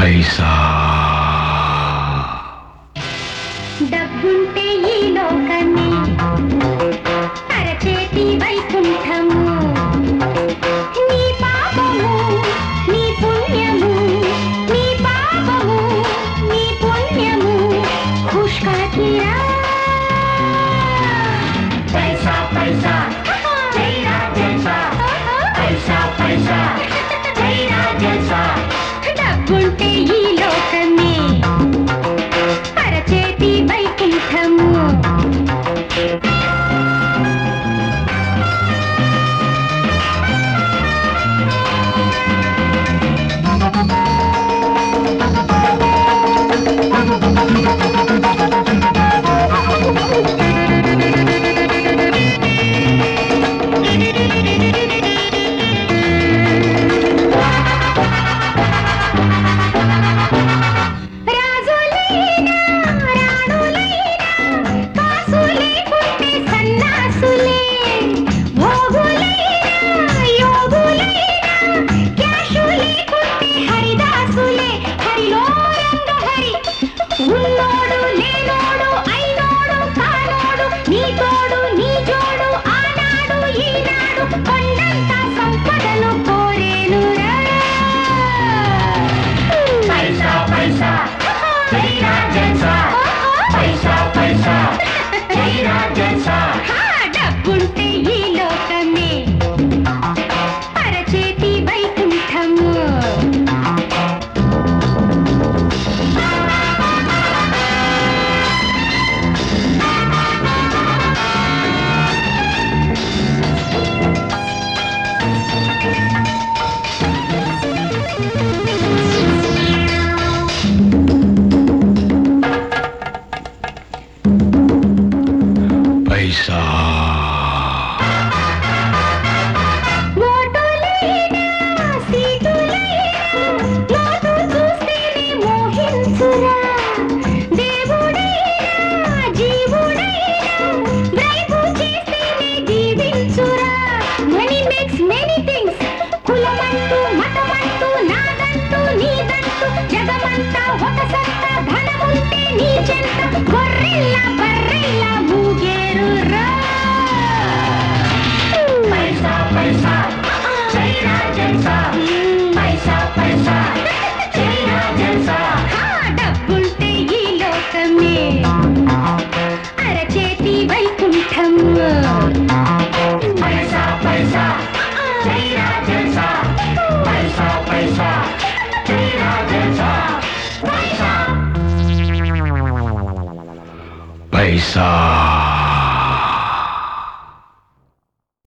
పైసా డబ్బుంటే ఈ లోకమే అరచేతి వైకుంఠము నీ పాపము నీ పుణ్యము నీ పాపము నీ పుణ్యము పుష్కరా పైసా పైసా చైనా జల్సా పైసా పైసా చైనా జల్సా డబ్బుంటే ఈ లోకమే అరచేతి వైకుంఠము రాజులైనా రాణులైనా కాసులే పుట్టే సన్నాసులే భోగులైనా యోగులైనా క్యాషులే పుట్టే హరిదాసులే హరిలో రంగ హరి ఉన్నోడు లేనోడు అయినోడు కానోడు నీ తోడు నీ జోడు ఆనాడు ఈనాడు కొండంత సంపదను కోరేనురా పైసా పైసా చైనా జల్సా పైసా పైసా చైనా జల్సా ఆ డబ్బుంటే ఈ లోకమే అరచేతి వైకుంఠము పైసా ఓటులైనా సీటులైనా నోటు చూస్తేనే మోహించురా దేవుడైనా జీవుడైనా బ్రైబు చేస్తేనే జీవించురా మనీ మేక్స్ మెనీ థింగ్స్ కులమంటూ మతమంటూ నాదంటూ నీదంటూ జగమంతా ఒక సత్తా ధనముంటే నీ చెంత గొర్రెల్లా బర్రెల్లా ఊగేరురా పైసా పైసా చైనా జల్సా పైసా పైసా చైనా జల్సా ఆ డబ్బుంటే ఈ లోకమే అరచేతి వైకుంఠం పైసా పైసా చైనా జల్సా పైసా పైసా చైనా జల్సా పైసా పైసా